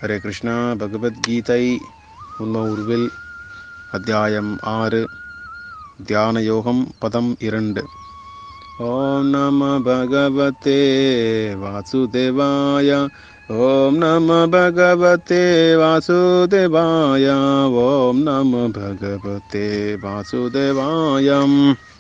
ஹரே கிருஷ்ணா பகவத்கீதை உண்ம உருவில் அத்தியாயம் ஆறு தியான யோகம் பதம் இரண்டு ஓம் நம பகவதே வாசுதேவாய ஓம் நம பகவதே வாசுதேவாய ஓம் நம பகவதே வாசுதேவாயம்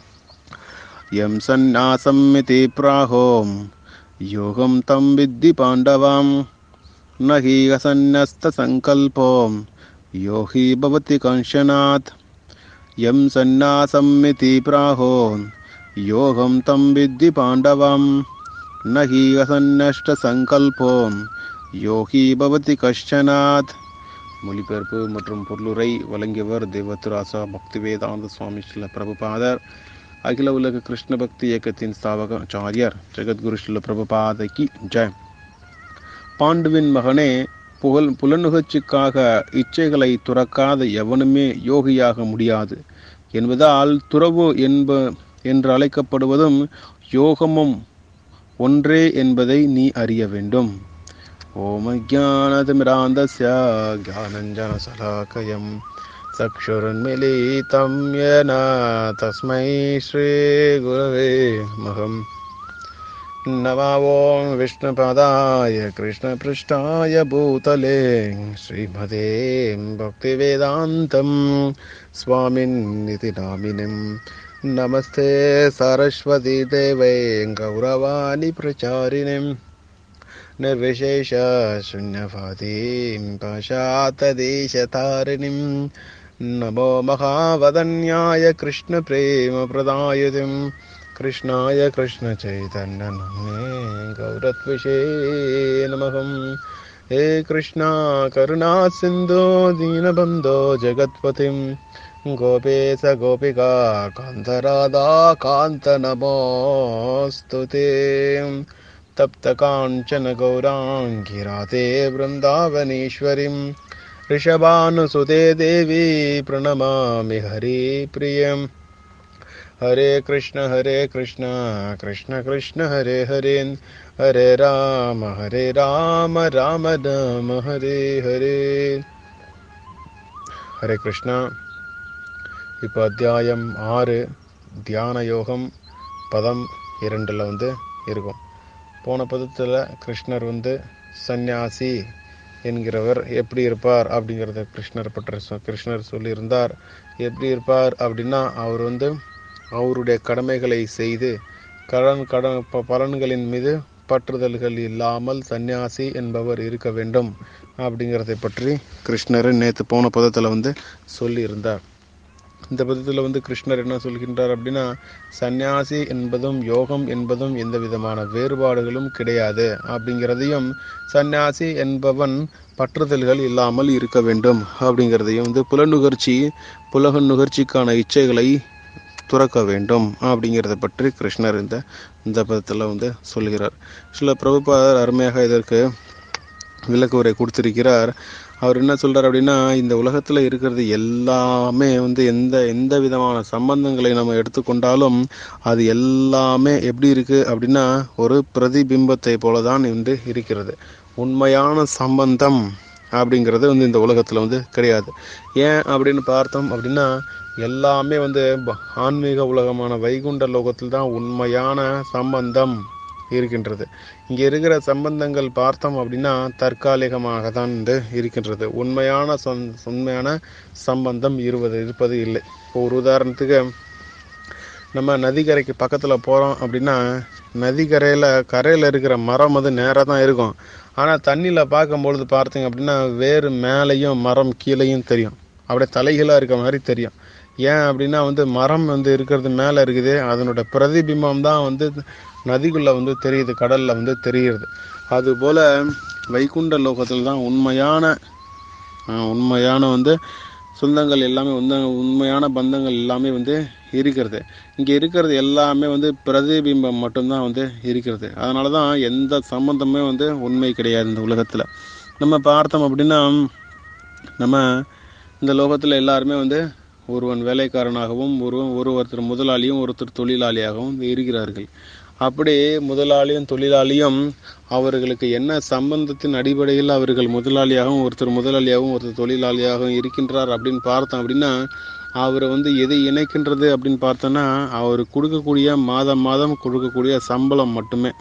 यं सन्न्यासमिति प्राहों योगं तं विद्धि पाण्डवां न हि असन्न्यस्तसङ्कल्पो यो हि भवति कंशनात् यं सन्न्यासमिति प्राहो योगं तं विद्धि पाण्डवां न हि असन्नष्टसङ्कल्पो யோ ஹி பவதி கஷ்டனாத் மொழிபெயர்ப்பு மற்றும் பொருளுரை வழங்கியவர் தேவத்ராசா பக்தி வேதாந்த சுவாமி ஸ்ரீல பிரபுபாதர் அகில உலக கிருஷ்ண பக்தி இயக்கத்தின் ஸ்தாபக ஆச்சாரியர் ஜெகத்குரு ஸ்ரீல பிரபுபாதைக்கு ஜெய் பாண்டுவின் மகனே புகழ் புலனுகர்ச்சிக்காக இச்சைகளை துறக்காத எவனுமே யோகியாக முடியாது என்பதால் துறவு என்ப என்று அழைக்கப்படுவதும் யோகமும் ஒன்றே என்பதை நீ அறிய வேண்டும் ஓம் அஜானதிமிராந்தஸ்ய ज्ञानञ्जनशलाकयम् चक्षुरुन्मिलितं येन तस्मै श्रीगुरवे महम् नमो ॐ विष्णुपदाय कृष्णपृष्ठाय भूतले श्रीमते भक्तिवेदान्तं स्वामिन्निति नामिनिं नमस्ते सरस्वती देवै गौरवाणि प्रचारिणीम् निर्विशेष शून्यवादीं पाशातदेशतारिणीं नमो महावदन्याय कृष्णप्रेमप्रदायतिं कृष्णाय कृष्णचैतन्यनमे गौरत्विषे नमः हे कृष्णा करुणा सिन्धो दीनबन्धो जगत्पतिं गोपेश गोपिका कान्तराधा कान्तनमोऽस्तु ते तप्तकाञ्चन गौराङ्गिराते वृन्दावनेश्वरीं ऋषभानुसुते देवी प्रणमामि हरिप्रियम् हरे कृष्ण हरे कृष्ण कृष्ण कृष्ण हरे हरे हरे राम हरे राम राम राम हरे हरे ஹரே கிருஷ்ணா இப்போ அத்தியாயம் ஆறு தியான யோகம் பதம் இரண்டில் வந்து இருக்கும் போன பதத்தில் கிருஷ்ணர் வந்து சந்நியாசி என்கிறவர் எப்படி இருப்பார் அப்படிங்கிறத கிருஷ்ணர் பற்றி கிருஷ்ணர் சொல்லியிருந்தார் எப்படி இருப்பார் அப்படின்னா அவர் வந்து அவருடைய கடமைகளை செய்து கடன் கடன் பலன்களின் மீது பற்றுதல்கள் இல்லாமல் சந்நியாசி என்பவர் இருக்க வேண்டும் அப்படிங்கிறதை பற்றி கிருஷ்ணர் நேற்று போன பதத்தில் வந்து சொல்லியிருந்தார் இந்த பதத்தில் வந்து கிருஷ்ணர் என்ன சொல்கின்றார் அப்படின்னா சந்நியாசி என்பதும் யோகம் என்பதும் எந்த விதமான வேறுபாடுகளும் கிடையாது அப்படிங்கிறதையும் சந்நியாசி என்பவன் பற்றுதல்கள் இல்லாமல் இருக்க வேண்டும் அப்படிங்கிறதையும் வந்து புலநுகர்ச்சி புலக நுகர்ச்சிக்கான இச்சைகளை துறக்க வேண்டும் அப்படிங்கிறத பற்றி கிருஷ்ணர் இந்த இந்த பதத்தில் வந்து சொல்கிறார் சில பிரபுபாதர் அருமையாக இதற்கு விளக்கு உரை கொடுத்திருக்கிறார் அவர் என்ன சொல்றார் அப்படின்னா இந்த உலகத்துல இருக்கிறது எல்லாமே வந்து எந்த எந்த விதமான சம்பந்தங்களை நம்ம எடுத்துக்கொண்டாலும் அது எல்லாமே எப்படி இருக்கு அப்படின்னா ஒரு பிரதிபிம்பத்தை போலதான் வந்து இருக்கிறது உண்மையான சம்பந்தம் அப்படிங்கிறது வந்து இந்த உலகத்துல வந்து கிடையாது ஏன் அப்படின்னு பார்த்தோம் அப்படின்னா எல்லாமே வந்து ஆன்மீக உலகமான வைகுண்ட லோகத்தில் தான் உண்மையான சம்பந்தம் இருக்கின்றது இங்கே இருக்கிற சம்பந்தங்கள் பார்த்தோம் அப்படின்னா தற்காலிகமாக தான் வந்து இருக்கின்றது உண்மையான உண்மையான சம்பந்தம் இருவது இருப்பது இல்லை இப்போ ஒரு உதாரணத்துக்கு நம்ம நதிக்கரைக்கு பக்கத்தில் போகிறோம் அப்படின்னா நதிக்கரையில் கரையில் இருக்கிற மரம் வந்து நேராக தான் இருக்கும் ஆனால் தண்ணியில் பார்க்கும்பொழுது பார்த்தீங்க அப்படின்னா வேறு மேலேயும் மரம் கீழேயும் தெரியும் அப்படியே தலைகளாக இருக்க மாதிரி தெரியும் ஏன் அப்படின்னா வந்து மரம் வந்து இருக்கிறது மேலே இருக்குது அதனோட பிரதிபிம்பம் தான் வந்து நதிக்குள்ளே வந்து தெரியுது கடலில் வந்து தெரியுது அதுபோல் வைகுண்ட லோகத்தில் தான் உண்மையான உண்மையான வந்து சொந்தங்கள் எல்லாமே வந்து உண்மையான பந்தங்கள் எல்லாமே வந்து இருக்கிறது இங்கே இருக்கிறது எல்லாமே வந்து பிரதிபிம்பம் மட்டும்தான் வந்து இருக்கிறது அதனால தான் எந்த சம்பந்தமே வந்து உண்மை கிடையாது இந்த உலகத்தில் நம்ம பார்த்தோம் அப்படின்னா நம்ம இந்த லோகத்தில் எல்லாருமே வந்து ஒருவன் வேலைக்காரனாகவும் ஒருவன் ஒரு ஒருத்தர் முதலாளியும் ஒருத்தர் தொழிலாளியாகவும் இருக்கிறார்கள் அப்படி முதலாளியும் தொழிலாளியும் அவர்களுக்கு என்ன சம்பந்தத்தின் அடிப்படையில் அவர்கள் முதலாளியாகவும் ஒருத்தர் முதலாளியாகவும் ஒருத்தர் தொழிலாளியாகவும் இருக்கின்றார் அப்படின்னு பார்த்தோம் அப்படின்னா அவரை வந்து எதை இணைக்கின்றது அப்படின்னு பார்த்தோன்னா அவர் கொடுக்கக்கூடிய மாதம் மாதம் கொடுக்கக்கூடிய சம்பளம் மட்டுமே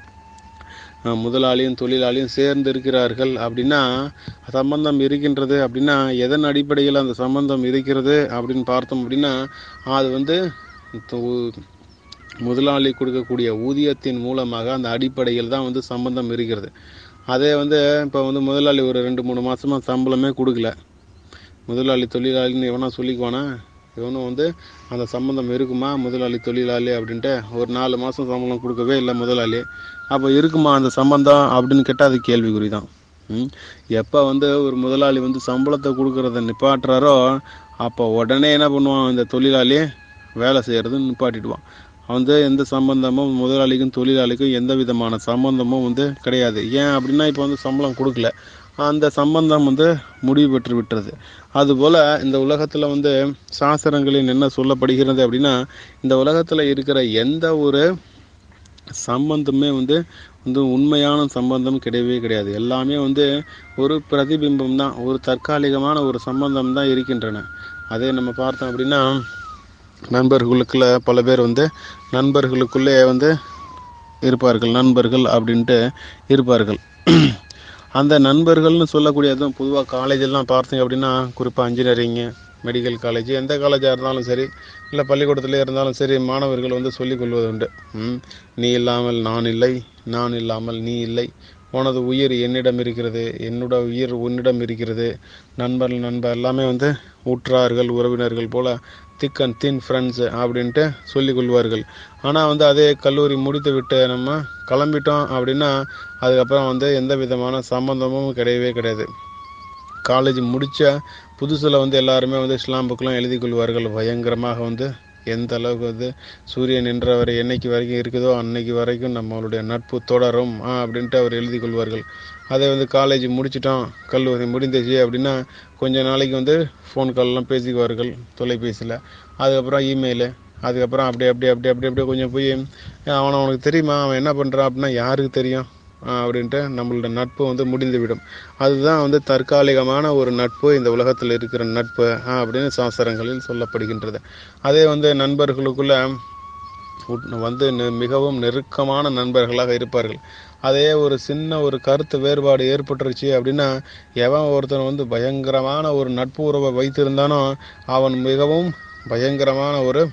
அஹ் முதலாளியும் தொழிலாளியும் சேர்ந்து இருக்கிறார்கள் அப்படின்னா சம்பந்தம் இருக்கின்றது அப்படின்னா எதன் அடிப்படையில் அந்த சம்பந்தம் இருக்கிறது அப்படின்னு பார்த்தோம் அப்படின்னா அது வந்து தொ- முதலாளி கொடுக்கக்கூடிய ஊதியத்தின் மூலமாக அந்த அடிப்படையில் தான் வந்து சம்பந்தம் இருக்கிறது அதே வந்து இப்போ வந்து முதலாளி ஒரு ரெண்டு மூணு மாசமா சம்பளமே கொடுக்கல முதலாளி தொழிலாளின்னு எவனா சொல்லிக்குவானா இவனும் வந்து அந்த சம்பந்தம் இருக்குமா முதலாளி தொழிலாளி அப்படின்ட்டு ஒரு நாலு மாதம் சம்பளம் கொடுக்கவே இல்லை முதலாளி அப்போ இருக்குமா அந்த சம்பந்தம் அப்படின்னு கேட்டால் அது கேள்விக்குறி தான் ம் எப்போ வந்து ஒரு முதலாளி வந்து சம்பளத்தை கொடுக்கறத நிப்பாட்டுறாரோ அப்போ உடனே என்ன பண்ணுவான் இந்த தொழிலாளி வேலை செய்கிறது நிப்பாட்டிடுவான் வந்து எந்த சம்பந்தமும் முதலாளிக்கும் தொழிலாளிக்கும் எந்த விதமான சம்பந்தமும் வந்து கிடையாது ஏன் அப்படின்னா இப்போ வந்து சம்பளம் கொடுக்கல அந்த சம்பந்தம் வந்து முடிவு பெற்று விட்டுறது அதுபோல் இந்த உலகத்தில் வந்து சாஸ்திரங்களில் என்ன சொல்லப்படுகிறது அப்படின்னா இந்த உலகத்தில் இருக்கிற எந்த ஒரு சம்பந்தமே வந்து வந்து உண்மையான சம்பந்தம் கிடையவே கிடையாது எல்லாமே வந்து ஒரு பிரதிபிம்பம் தான் ஒரு தற்காலிகமான ஒரு சம்பந்தம் தான் இருக்கின்றன அதே நம்ம பார்த்தோம் அப்படின்னா நண்பர்களுக்குள்ள பல பேர் வந்து நண்பர்களுக்குள்ளே வந்து இருப்பார்கள் நண்பர்கள் அப்படின்ட்டு இருப்பார்கள் அந்த நண்பர்கள்னு சொல்லக்கூடியதும் பொதுவாக காலேஜெல்லாம் பார்த்தீங்க அப்படின்னா குறிப்பாக இன்ஜினியரிங்கு மெடிக்கல் காலேஜ் எந்த காலேஜாக இருந்தாலும் சரி இல்லை பள்ளிக்கூடத்திலே இருந்தாலும் சரி மாணவர்கள் வந்து சொல்லிக் கொள்வது உண்டு ம், நீ இல்லாமல் நான் இல்லை நான் இல்லாமல் நீ இல்லை உனது உயிர் என்னிடம் இருக்கிறது என்னோட உயிர் உன்னிடம் இருக்கிறது நண்பர்கள் நண்பர் எல்லாமே வந்து உற்றார்கள் உறவினர்கள் போல திக் அண்ட் தின் ஃப்ரெண்ட்ஸ் அப்படின்ட்டு சொல்லிக் கொள்வார்கள் ஆனால் வந்து அதே கல்லூரி முடித்து விட்டு நம்ம கிளம்பிட்டோம் அப்படின்னா அதுக்கப்புறம் வந்து எந்த விதமான சம்பந்தமும் கிடையவே கிடையாது காலேஜ் முடிச்ச புதுசில் வந்து எல்லாருமே வந்து இஸ்லாம் புக்கெலாம் எழுதி கொள்வார்கள் பயங்கரமாக வந்து எந்த அளவுக்கு வந்து சூரியன் நின்றவரை என்னைக்கு வரைக்கும் இருக்குதோ அன்னைக்கு வரைக்கும் நம்மளுடைய நட்பு தொடரும் ஆ, அப்படின்ட்டு அவர் எழுதி கொள்வார்கள் அதே வந்து காலேஜ் முடிச்சிட்டோம் கல்லூரி முடிந்துச்சு அப்படின்னா கொஞ்ச நாளைக்கு வந்து ஃபோன் கால்லாம் பேசிக்குவார்கள் தொலைபேசியில் அதுக்கப்புறம் இமெயிலு அதுக்கப்புறம் அப்படி அப்படி அப்படி அப்படி அப்படியே கொஞ்சம் போய் அவனை அவனுக்கு தெரியுமா அவன் என்ன பண்ணுறான் அப்படின்னா யாருக்கு தெரியும் ஆஹ் அப்படின்ட்டு நம்மளோட நட்பு வந்து முடிந்துவிடும் அதுதான் வந்து தற்காலிகமான ஒரு நட்பு இந்த உலகத்தில் இருக்கிற நட்பு ஆஹ் அப்படின்னு சாஸ்திரங்களில் சொல்லப்படுகின்றது அதே வந்து நண்பர்களுக்குள்ள உட்- வந்து நெ- மிகவும் நெருக்கமான நண்பர்களாக இருப்பார்கள் அதே ஒரு சின்ன ஒரு கருத்து வேறுபாடு ஏற்பட்டுருச்சு அப்படின்னா எவன் ஒருத்தன் வந்து பயங்கரமான ஒரு நட்பு உறவை வைத்திருந்தானோ அவன் மிகவும் பயங்கரமான ஒரு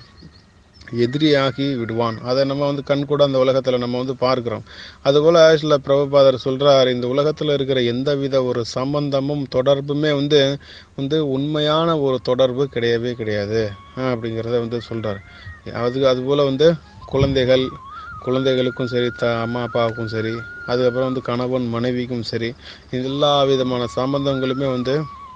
எதிரியாகி விடுவான் அதை நம்ம வந்து கண் கூட அந்த உலகத்தில் நம்ம வந்து பார்க்கிறோம் அதுபோல் சில பிரபுபாதர் சொல்றார் இந்த உலகத்தில் இருக்கிற எந்தவித ஒரு சம்பந்தமும் தொடர்புமே வந்து வந்து உண்மையான ஒரு தொடர்பு கிடையவே கிடையாது ஆஹ் அப்படிங்கிறத வந்து சொல்றார் அது அதுபோல் வந்து குழந்தைகள் குழந்தைகளுக்கும் சரி த அம்மா அப்பாவுக்கும் சரி அதுக்கப்புறம் வந்து கணவன் மனைவிக்கும் சரி எல்லா விதமான சம்பந்தங்களுமே வந்து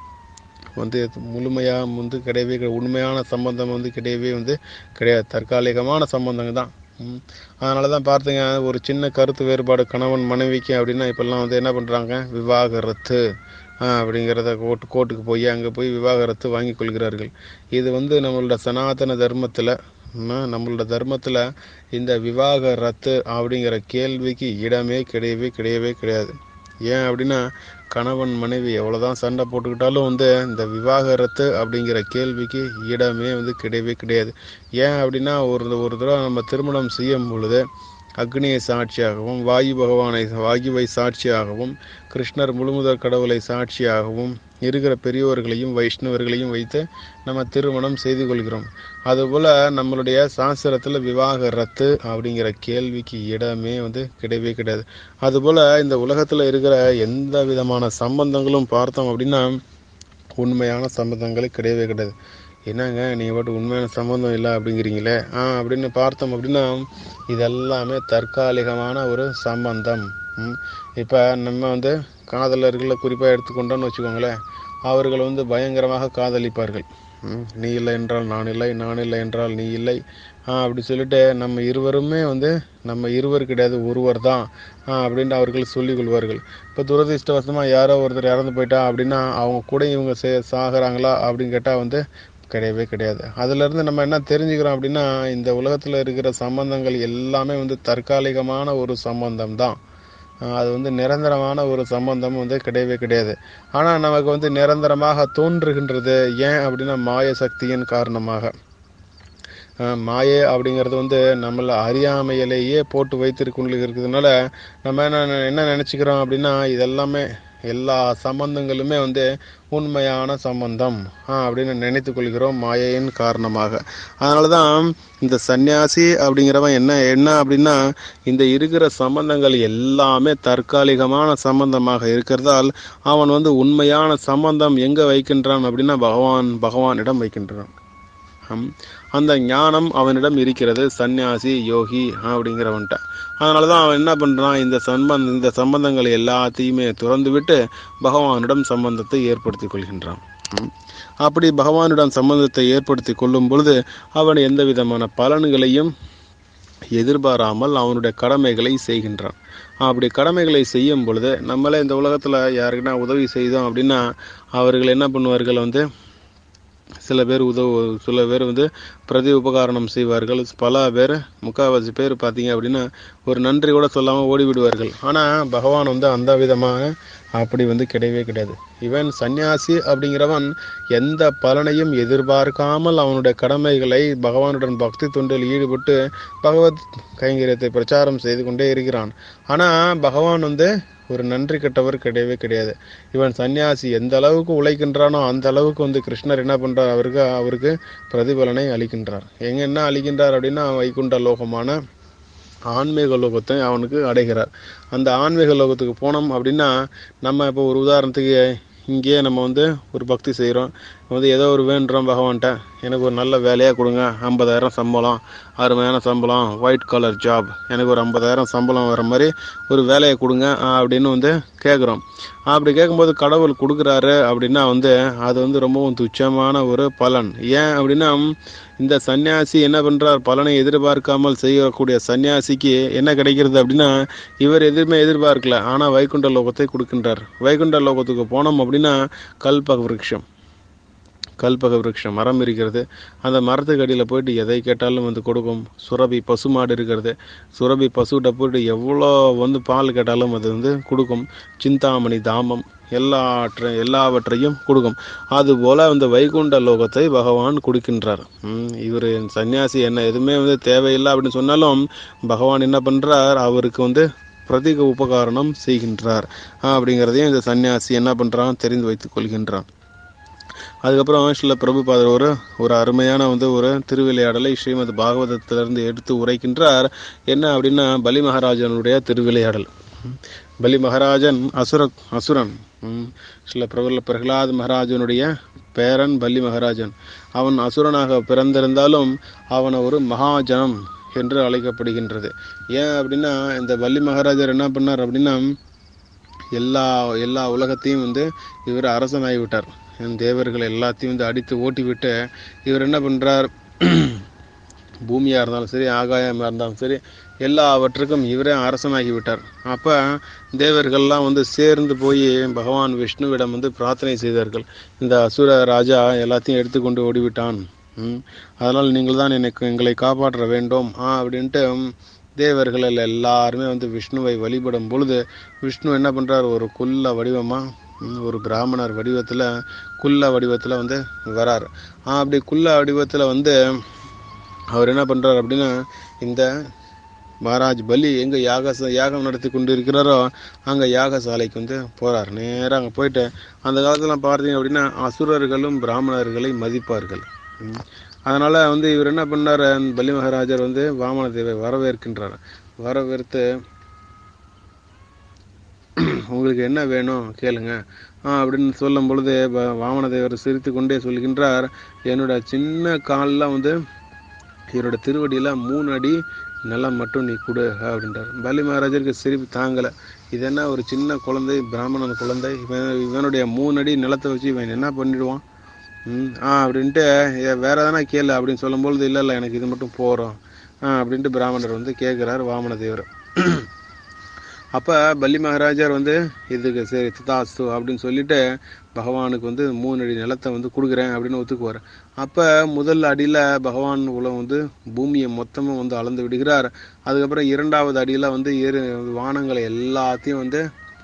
வந்து முழுமையாக வந்து கிடையவே கிடையாது உண்மையான சம்பந்தம் வந்து கிடையவே வந்து கிடையாது தற்காலிகமான சம்பந்தங்க தான் ம். அதனால தான் பார்த்தீங்க ஒரு சின்ன கருத்து வேறுபாடு கணவன் மனைவிக்கு அப்படின்னா இப்போல்லாம் வந்து என்ன பண்ணுறாங்க விவாகரத்து ஆ, அப்படிங்கிறத கோர்ட்டு கோர்ட்டுக்கு போய் அங்கே போய் விவாகரத்து வாங்கி கொள்கிறார்கள் இது வந்து நம்மளோட சனாதன தர்மத்தில் நம்மளோட தர்மத்தில் இந்த விவாகரத்து அப்படிங்கிற கேள்விக்கு இடமே கிடையவே கிடையவே கிடையாது ஏன் அப்படின்னா கணவன் மனைவி எவ்வளோதான் சண்டை போட்டுக்கிட்டாலும் வந்து இந்த விவாகரத்து அப்படிங்கிற கேள்விக்கு இடமே வந்து கிடையவே கிடையாது ஏன் அப்படின்னா ஒரு ஒரு தடவை நம்ம திருமணம் செய்யும் பொழுது அக்னியை சாட்சியாகவும் வாயு பகவானை வாயுவை சாட்சியாகவும் கிருஷ்ணர் முழுமுதற் கடவுளை சாட்சியாகவும் இருக்கிற பெரியோர்களையும் வைஷ்ணவர்களையும் வைத்து நம்ம திருமணம் செய்து கொள்கிறோம் அதுபோல் நம்மளுடைய சாஸ்திரத்தில் விவாகரத்து அப்படிங்கிற கேள்விக்கு இடமே வந்து கிடையவே கிடையாது அதுபோல் இந்த உலகத்தில் இருக்கிற எந்த விதமான சம்பந்தங்களும் பார்த்தோம் அப்படின்னா உண்மையான சம்பந்தங்களே கிடையவே கிடையாது என்னங்க நீங்கள் பாட்டு உண்மையான சம்பந்தம் இல்லை அப்படிங்கிறீங்களே ஆ அப்படின்னு பார்த்தோம் அப்படின்னா இதெல்லாமே தற்காலிகமான ஒரு சம்பந்தம் இப்போ நம்ம வந்து காதலர்களை குறிப்பாக எடுத்துக்கொண்டோன்னு வச்சுக்கோங்களேன் அவர்கள் வந்து பயங்கரமாக காதலிப்பார்கள் ம், நீ இல்லை என்றால் நான் இல்லை நான் இல்லை என்றால் நீ இல்லை ஆ அப்படி சொல்லிட்டு நம்ம இருவருமே வந்து நம்ம இருவர் கிடையாது ஒருவர் தான் ஆ அப்படின்னு அவர்கள் சொல்லிக் கொள்வார்கள் இப்போ துரதிர்ஷ்டவசமாக யாரோ ஒருத்தர் இறந்து போயிட்டா அப்படின்னா அவங்க கூட இவங்க சே சாகுறாங்களா அப்படின்னு கேட்டால் வந்து கிடையவே கிடையாது அதுல இருந்து நம்ம என்ன தெரிஞ்சுக்கிறோம் அப்படின்னா இந்த உலகத்துல இருக்கிற சம்பந்தங்கள் எல்லாமே வந்து தற்காலிகமான ஒரு சம்பந்தம் தான் ஆஹ் அது வந்து நிரந்தரமான ஒரு சம்பந்தம் வந்து கிடையவே கிடையாது ஆனா நமக்கு வந்து நிரந்தரமாக தோன்றுகின்றது ஏன் அப்படின்னா மாய சக்தியின் காரணமாக ஆஹ் மாயை அப்படிங்கிறது வந்து நம்மள அறியாமையிலேயே போட்டு வைத்திருக்கொண்டு இருக்கிறதுனால நம்ம என்ன என்ன நினைச்சுக்கிறோம் அப்படின்னா இதெல்லாமே எல்லா சம்பந்தங்களுமே வந்து உண்மையான சம்பந்தம் ஆஹ் அப்படின்னு நினைத்து கொள்கிறோம் மாயையின் காரணமாக அதனால தான் இந்த சந்நியாசி அப்படிங்கிறவன் என்ன என்ன அப்படின்னா இந்த இருக்கிற சம்பந்தங்கள் எல்லாமே தற்காலிகமான சம்பந்தமாக இருக்கிறதால் அவன் வந்து உண்மையான சம்பந்தம் எங்க வைக்கின்றான் அப்படின்னா பகவான் பகவானிடம் வைக்கின்றான் ஹம். அந்த ஞானம் அவனிடம் இருக்கிறது சந்நியாசி யோகி அப்படிங்கிறவன்ட்ட அதனால தான் அவன் என்ன பண்ணுறான் இந்த சம்பந்த இந்த சம்பந்தங்களை எல்லாத்தையுமே துறந்து விட்டு பகவானிடம் சம்பந்தத்தை ஏற்படுத்திக் கொள்கின்றான் ஹம். அப்படி பகவானிடம் சம்பந்தத்தை ஏற்படுத்தி கொள்ளும் பொழுது அவன் எந்த விதமான பலன்களையும் எதிர்பாராமல் அவனுடைய கடமைகளை செய்கின்றான் அப்படி கடமைகளை செய்யும் பொழுது நம்மளே இந்த உலகத்தில் யாருக்குன்னா உதவி செய்தோம் அப்படின்னா அவர்கள் என்ன பண்ணுவார்கள் வந்து சில பேர் உதவு சில பேர் வந்து பிரதி உபகாரணம் செய்வார்கள் பல பேர் முக்கால்வாசி பேர் பார்த்தீங்க அப்படின்னா ஒரு நன்றி கூட சொல்லாமல் ஓடி விடுவார்கள் ஆனால் பகவான் வந்து அந்த விதமான அப்படி வந்து கிடையவே கிடையாது இவன் சந்நியாசி அப்படிங்கிறவன் எந்த பலனையும் எதிர்பார்க்காமல் அவனுடைய கடமைகளை பகவானுடன் பக்தி தொண்டில் ஈடுபட்டு பகவத் கைங்கரியத்தை பிரச்சாரம் செய்து கொண்டே இருக்கிறான் ஆனால் பகவான் வந்து ஒரு நன்றி கெட்டவர் கிடையவே கிடையாது இவன் சன்னியாசி எந்த அளவுக்கு உழைக்கின்றானோ அந்த அளவுக்கு வந்து கிருஷ்ணர் என்ன பண்றார் அவருக்கு அவருக்கு பிரதிபலனை அளிக்கின்றார் எங்க என்ன அளிக்கின்றார் அப்படின்னா வைகுண்ட லோகமான ஆன்மீக லோகத்தை அவனுக்கு அடைகிறார் அந்த ஆன்மீக லோகத்துக்கு போனோம் அப்படின்னா நம்ம இப்போ ஒரு உதாரணத்துக்கு இங்கேயே நம்ம வந்து ஒரு பக்தி செய்கிறோம் வந்து ஏதோ ஒரு வேண்டுறோம் பகவான்கிட்ட எனக்கு ஒரு நல்ல வேலையாக கொடுங்க ஐம்பதாயிரம் சம்பளம் அருமையான சம்பளம் ஒயிட் கலர் ஜாப் எனக்கு ஒரு ஐம்பதாயிரம் சம்பளம் வர மாதிரி ஒரு வேலையை கொடுங்க ஆஹ் அப்படின்னு வந்து கேட்குறோம் அப்படி கேட்கும்போது கடவுள் கொடுக்குறாரு அப்படின்னா வந்து அது வந்து ரொம்பவும் துச்சமான ஒரு பலன் ஏன் அப்படின்னா இந்த சன்னியாசி என்ன பண்றார் பலனை எதிர்பார்க்காமல் செய்யக்கூடிய சன்னியாசிக்கு என்ன கிடைக்கிறது அப்படின்னா இவர் எதுவுமே எதிர்பார்க்கல ஆனா வைகுண்ட லோகத்தை கொடுக்கின்றார் வைகுண்ட லோகத்துக்கு போனோம் அப்படின்னா கல்பக விருட்சம் கல்பக விருட்சம் மரம் இருக்கிறது அந்த மரத்துக்கு அடியில் போயிட்டு எதை கேட்டாலும் வந்து கொடுக்கும் சுரபி பசுமாடு இருக்கிறது சுரபி பசுகிட்ட போயிட்டு எவ்வளோ வந்து பால் கேட்டாலும் அது வந்து கொடுக்கும் சிந்தாமணி தாமம் எல்லாற்ற எல்லாவற்றையும் கொடுக்கும் அதுபோல அந்த வைகுண்ட லோகத்தை பகவான் கொடுக்கின்றார் இவர் சன்னியாசி என்ன எதுவுமே வந்து தேவையில்லை அப்படின்னு சொன்னாலும் பகவான் என்ன பண்றார் அவருக்கு வந்து பிரதிக உபகாரணம் செய்கின்றார் அப்படிங்கிறதையும் இந்த சன்னியாசி என்ன பண்றான் தெரிந்து வைத்துக் கொள்கின்றான் அதுக்கப்புறம் சில பிரபுபாதர் ஒரு ஒரு அருமையான வந்து ஒரு திருவிளையாடலை ஸ்ரீமத் பாகவதத்திலிருந்து எடுத்து உரைக்கின்றார் என்ன அப்படின்னா பலி மகாராஜனுடைய திருவிளையாடல் பலி மகாராஜன் அசுர அசுரன் ம், சில பிரபல பிரகலாத் மகாராஜனுடைய பேரன் பலி மகாராஜன் அவன் அசுரனாக பிறந்திருந்தாலும் அவன் ஒரு மகாஜனம் என்று அழைக்கப்படுகின்றது ஏன் அப்படின்னா இந்த பல்லி மகாராஜர் என்ன பண்ணார் அப்படின்னா எல்லா எல்லா உலகத்தையும் வந்து இவர் அரசனாகி விட்டார் தேவர்கள் எல்லாத்தையும் வந்து அடித்து ஓட்டி விட்டு இவர் என்ன பண்றார் பூமியா இருந்தாலும் சரி ஆகாயமா இருந்தாலும் சரி எல்லாவற்றுக்கும் இவரே அரசனாகி விட்டார் அப்ப தேவர்கள்லாம் வந்து சேர்ந்து போய் பகவான் விஷ்ணுவிடம் வந்து பிரார்த்தனை செய்தார்கள் இந்த அசுர ராஜா எல்லாத்தையும் எடுத்துக்கொண்டு ஓடிவிட்டான் ம், அதனால் நீங்கள் தான் எனக்கு எங்களை காப்பாற்ற வேண்டும் ஆ அப்படின்ட்டு தேவர்கள் எல்லாம் எல்லாருமே வந்து விஷ்ணுவை வழிபடும் பொழுது விஷ்ணு என்ன பண்றார் ஒரு குள்ள வடிவமா ம், ஒரு பிராமணர் வடிவத்துல குள்ள வடிவத்துல வந்து வரார் ஆ, அப்படி குள்ள வடிவத்துல வந்து அவர் என்ன பண்றார் அப்படின்னா இந்த மகாராஜ் பலி எங்க யாக யாகம் நடத்தி கொண்டு இருக்கிறாரோ அங்க யாகசாலைக்கு வந்து போறார் நேரா அங்க போயிட்டு அந்த காலத்துல பார்த்தீங்க அப்படின்னா அசுரர்களும் பிராமணர்களை மதிப்பார்கள் ம். அதனால வந்து இவர் என்ன பண்ணாரு பலி மகாராஜர் வந்து வாமன தேவை வரவேற்கின்றார் வரவேற்று உங்களுக்கு என்ன வேணும் கேளுங்க ஆ அப்படின்னு சொல்லும் பொழுது வ- வாமனதேவர் சிரித்து கொண்டே சொல்கின்றார் என்னோட சின்ன காலில் வந்து என்னோட திருவடியில மூணு அடி நிலம் மட்டும் நீ கொடு அப்படின்றார் பலி மகாராஜருக்கு சிரிப்பு தாங்கலை இது என்ன ஒரு சின்ன குழந்தை பிராமணன் குழந்தை இவன் இவனுடைய மூணு அடி நிலத்தை வச்சு இவன் என்ன பண்ணிடுவான் ம் ஆ அப்படின்ட்டு "ஏ, வேற எதனா கேளு அப்படின்னு சொல்லும்பொழுது இல்லை இல்லை எனக்கு இது மட்டும் போகிறோம் ஆ அப்படின்ட்டு பிராமணர் வந்து கேட்குறாரு வாமன தேவர் அப்போ பல்லி மகாராஜர் வந்து இதுக்கு சரி திதாஸ்து அப்படின்னு சொல்லிட்டு பகவானுக்கு வந்து மூணு அடி நிலத்தை வந்து கொடுக்குறேன் அப்படின்னு ஒத்துக்குவார் அப்போ முதல் அடியில் பகவான் உலகம் வந்து பூமியை மொத்தமும் வந்து அளந்து விடுகிறார் அதுக்கப்புறம் இரண்டாவது அடியில் வந்து ஏறு வானங்களை எல்லாத்தையும் வந்து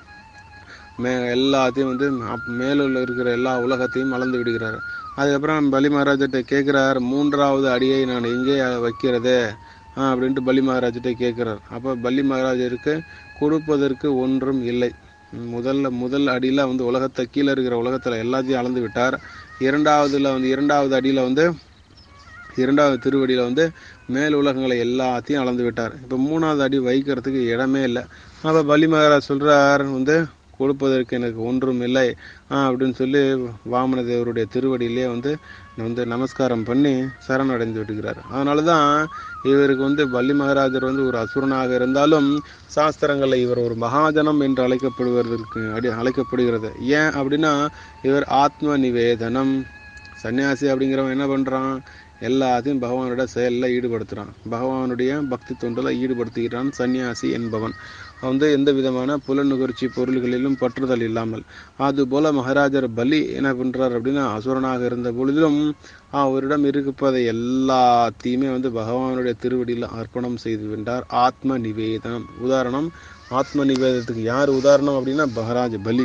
மே எல்லாத்தையும் வந்து அப்- மேலுள்ள இருக்கிற எல்லா உலகத்தையும் அளந்து விடுகிறார் அதுக்கப்புறம் பலி மகாராஜர்கிட்ட கேட்குறார் மூன்றாவது அடியை நான் எங்கே வைக்கிறது ஆ, அப்படின்ட்டு பலி மகாராஜர்கிட்ட கேட்குறார் அப்போ பலி மகாராஜருக்கு கொடுப்பதற்கு ஒன்றும் இல்லை ம், முதல்ல முதல் அடியில் வந்து உலகத்தை கீழே இருக்கிற உலகத்தில் எல்லாத்தையும் அளந்து விட்டார் இரண்டாவதுல வந்து இரண்டாவது அடியில் வந்து இரண்டாவது திருவடியில் வந்து மேல் உலகங்களை எல்லாத்தையும் அளந்து விட்டார் இப்போ மூணாவது அடி வைக்கிறதுக்கு இடமே இல்லை அப்போ பலி மகாராஜ் சொல்றார் வந்து கொடுப்பதற்கு எனக்கு ஒன்றும் இல்லை ஆ, அப்படின்னு சொல்லி வாமன தேவருடைய திருவடியிலே வந்து வந்து நமஸ்காரம் பண்ணி சரணடைந்து விடுகிறார் அதனால தான் இவருக்கு வந்து பல்லி மகாராஜர் வந்து ஒரு அசுரனாக இருந்தாலும் சாஸ்திரங்களில் இவர் ஒரு மகாஜனம் என்று அழைக்கப்படுவதற்கு அடி அழைக்கப்படுகிறது ஏன் அப்படின்னா இவர் ஆத்ம நிவேதனம் சன்னியாசி அப்படிங்கிறவன் என்ன பண்றான் எல்லாத்தையும் பகவானோட செயலில் ஈடுபடுத்துறான் பகவானுடைய பக்தி தொண்டில் ஈடுபடுத்துகிறான் சன்னியாசி என்பவன் அவன் வந்து எந்த விதமான புலநுகர்ச்சி பொருள்களிலும் பற்றுதல் இல்லாமல் அதுபோல மகாராஜர் பலி என்ன பண்றார் அப்படின்னா அசுரனாக இருந்த பொழுதிலும் அவரிடம் இருப்பதை எல்லாத்தையுமே வந்து பகவானுடைய திருவடியில் அர்ப்பணம் செய்து விட்டார் ஆத்ம நிவேதனம் உதாரணம் ஆத்ம நிவேதனத்துக்கு யார் உதாரணம் அப்படின்னா மகாராஜ பலி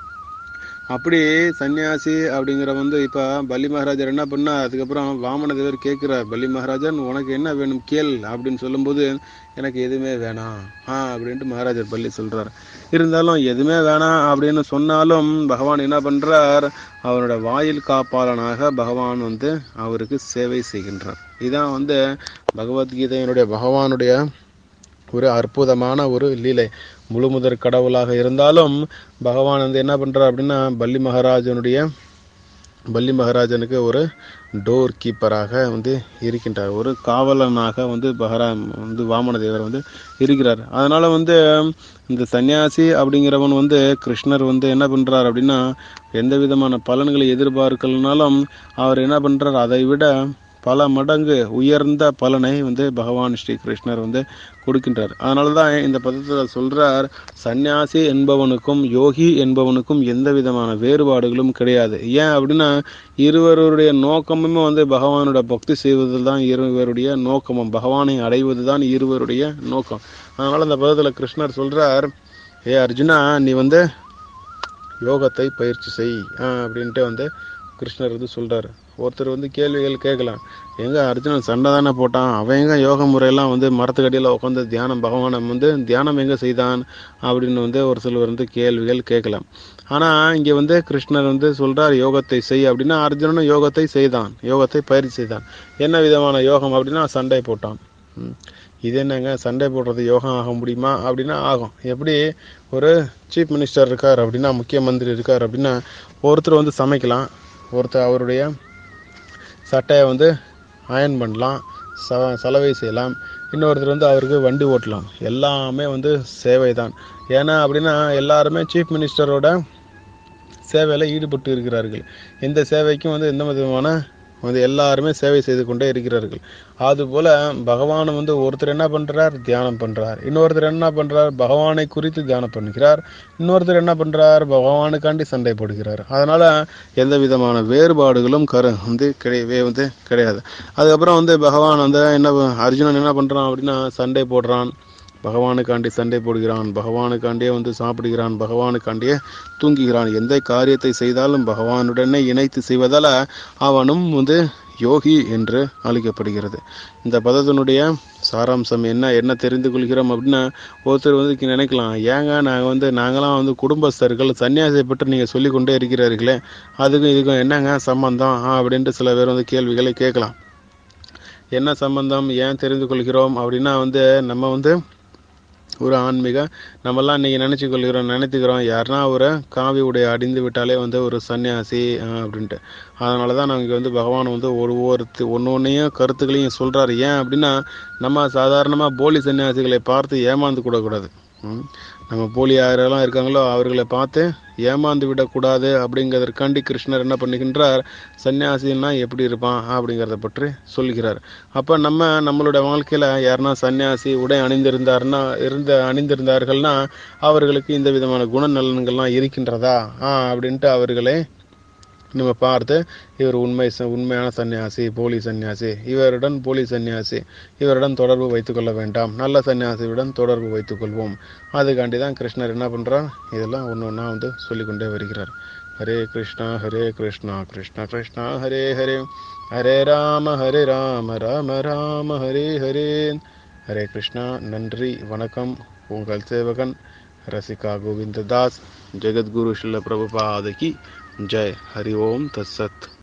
அப்படி சன்னியாசி அப்படிங்கிற வந்து இப்ப பலி மகாராஜர் என்ன பண்ணா அதுக்கப்புறம் வாமன தேவர் கேட்கிறார் பலி மகாராஜன் உனக்கு என்ன வேணும் கேள் அப்படின்னு சொல்லும்போது எனக்கு எதுவுமே வேணாம் ஆ அப்படின்ட்டு மகாராஜர் பள்ளி சொல்றார் இருந்தாலும் எதுவுமே வேணாம் அப்படின்னு சொன்னாலும் பகவான் என்ன பண்றார் அவரோட வாயில் காப்பாளனாக பகவான் வந்து அவருக்கு சேவை செய்கின்றார் இதான் வந்து பகவத்கீதையினுடைய பகவானுடைய ஒரு அற்புதமான ஒரு லீலை முழு முதற் கடவுளாக இருந்தாலும் பகவான் வந்து என்ன பண்றார் அப்படின்னா பல்லி மகாராஜனுடைய பல்லி மகாராஜனுக்கு ஒரு டோர் கீப்பராக வந்து இருக்கின்றார் ஒரு காவலனாக வந்து பகரா வந்து வாமன தேவர் வந்து இருக்கிறார் அதனால வந்து இந்த சன்னியாசி அப்படிங்கிறவன் வந்து கிருஷ்ணர் வந்து என்ன பண்றார் அப்படின்னா எந்த விதமான பலன்களை எதிர்பார்க்கலனாலும் அவர் என்ன பண்றார் அதை விட பல மடங்கு உயர்ந்த பலனை வந்து பகவான் ஸ்ரீ கிருஷ்ணர் வந்து கொடுக்கின்றார் அதனால தான் இந்த பதத்தில் சொல்றார் சந்நியாசி என்பவனுக்கும் யோகி என்பவனுக்கும் எந்த விதமான வேறுபாடுகளும் கிடையாது ஏன் அப்படின்னா இருவருடைய நோக்கமுமே வந்து பகவானோட பக்தி செய்வதில் தான் இருவருடைய நோக்கமும் பகவானை அடைவது தான் இருவருடைய நோக்கம் அதனால இந்த பதத்தில் கிருஷ்ணர் சொல்றார் ஏ அர்ஜுனா நீ வந்து யோகத்தை பயிற்சி செய் ஆ, அப்படின்ட்டு வந்து கிருஷ்ணர் வந்து சொல்றாரு ஒருத்தர் வந்து கேள்விகள் கேட்கலாம் எங்க அர்ஜுனன் சண்டை தானே போட்டான் அவன் எங்க யோக முறையெல்லாம் வந்து மரத்துக்கடியில் உட்காந்து தியானம் பகவானை வந்து தியானம் எங்க செய்தான் அப்படின்னு வந்து ஒரு சிலர் வந்து கேள்விகள் கேட்கலாம் ஆனா இங்க வந்து கிருஷ்ணர் வந்து சொல்றார் யோகத்தை செய் அப்படின்னா அர்ஜுனனும் யோகத்தை செய்தான் யோகத்தை பயிற்சி செய்தான் என்ன விதமான யோகம் அப்படின்னா சண்டை போட்டான் ம். இது என்னங்க சண்டை போடுறது யோகம் ஆக முடியுமா அப்படின்னா ஆகும் எப்படி ஒரு சீஃப் மினிஸ்டர் இருக்கார் அப்படின்னா முக்கிய மந்திரி இருக்கார் அப்படின்னா ஒருத்தர் வந்து சமைக்கலாம் ஒருத்தர் அவருடைய சட்டையை வந்து அயன் பண்ணலாம் ச சலவை செய்யலாம் இன்னொருத்தர் வந்து அவருக்கு வண்டி ஓட்டலாம் எல்லாமே வந்து சேவை தான் ஏன்னா அப்படின்னா எல்லாருமே சீஃப் மினிஸ்டரோட சேவையில் ஈடுபட்டு இருக்கிறார்கள் எந்த சேவைக்கும் வந்து எந்த விதமான வந்து எல்லாருமே சேவை செய்து கொண்டே இருக்கிறார்கள் அதுபோல பகவான் வந்து ஒருத்தர் என்ன பண்றார் தியானம் பண்றார் இன்னொருத்தர் என்ன பண்றார் பகவானை குறித்து தியானம் பண்ணுகிறார் இன்னொருத்தர் என்ன பண்றார் பகவானுக்காண்டி சண்டை போடுகிறார் அதனால எந்த விதமான வேறுபாடுகளும் கரு வந்து கிடையவே வந்து கிடையாது அதுக்கப்புறம் வந்து பகவான் வந்து என்ன ப- அர்ஜுனன் என்ன பண்றான் அப்படின்னா சண்டை போடுறான் பகவானுக்காண்டி சண்டை போடுகிறான் பகவானுக்காண்டியே வந்து சாப்பிடுகிறான் பகவானுக்காண்டியே தூங்குகிறான் எந்த காரியத்தை செய்தாலும் பகவானுடனே இணைத்து செய்வதால அவனும் வந்து யோகி என்று அழைக்கப்படுகிறது இந்த பதத்தினுடைய சாராம்சம் என்ன என்ன தெரிந்து கொள்கிறோம் அப்படின்னா ஒருத்தர் வந்து கி- நினைக்கலாம் ஏங்க நாங்கள் வந்து நாங்களாம் வந்து குடும்பஸ்தர்கள் சன்னியாசியை பற்றி நீங்கள் சொல்லிக்கொண்டே இருக்கிறீர்களே அதுக்கும் இதுக்கும் என்னங்க சம்பந்தம் ஆ, அப்படின்ட்டு சில பேர் வந்து கேள்விகளை கேட்கலாம் என்ன சம்பந்தம் ஏன் தெரிந்து கொள்கிறோம் அப்படின்னா வந்து நம்ம வந்து ஒரு ஆன்மீக நம்மெல்லாம் இன்னைக்கு நினைச்சு கொள்கிறோம் நினைத்துக்கிறோம் யாருன்னா ஒரு காவி உடை அடிந்து விட்டாலே வந்து ஒரு சன்னியாசி அஹ், அப்படின்ட்டு அதனால தான் நமக்கு வந்து பகவான் வந்து ஒரு ஒரு ஒன்று ஒன்றையும் கருத்துக்களையும் சொல்றாரு ஏன் அப்படின்னா நம்ம சாதாரணமாக போலி சன்னியாசிகளை பார்த்து ஏமாந்து கூடக்கூடாது ம். நம்ம போலி யாரெல்லாம் இருக்காங்களோ அவர்களை பார்த்து ஏமாந்து விடக்கூடாது அப்படிங்கிறதற்காண்டி கிருஷ்ணர் என்ன பண்ணுகின்றார் சன்னியாசின்னா எப்படி இருப்பான் அப்படிங்கிறத பற்றி சொல்லுகிறார் அப்போ நம்ம நம்மளோட வாழ்க்கையில் யாருன்னா சன்னியாசி உடை அணிந்திருந்தாருன்னா இருந்த அணிந்திருந்தார்கள்னா அவர்களுக்கு இந்த விதமான குணநலன்கள்லாம் இருக்கின்றதா ஆ அப்படின்ட்டு அவர்களை நம்ம பார்த்து இவர் உண்மை ச- உண்மையான சன்னியாசி போலி சன்னியாசி இவருடன் போலி சன்னியாசி இவருடன் தொடர்பு வைத்துக்கொள்ள வேண்டாம் நல்ல சன்னியாசியுடன் தொடர்பு வைத்துக்கொள்வோம் அதுக்காண்டி தான் கிருஷ்ணர் என்ன பண்றார் இதெல்லாம் ஒன்று ஒன்றா வந்து சொல்லிக்கொண்டே வருகிறார் ஹரே கிருஷ்ணா ஹரே கிருஷ்ணா கிருஷ்ணா கிருஷ்ணா ஹரே ஹரே ஹரே ராம ஹரே ராம ராம ராம ஹரே ஹரே ஹரே கிருஷ்ணா நன்றி வணக்கம் உங்கள் சேவகன் ரசிகா கோவிந்ததாஸ் ஜெகத்குரு ஸ்ரீல பிரபுபாதகி ஜெய் ஹரி ஓம் தத்சத்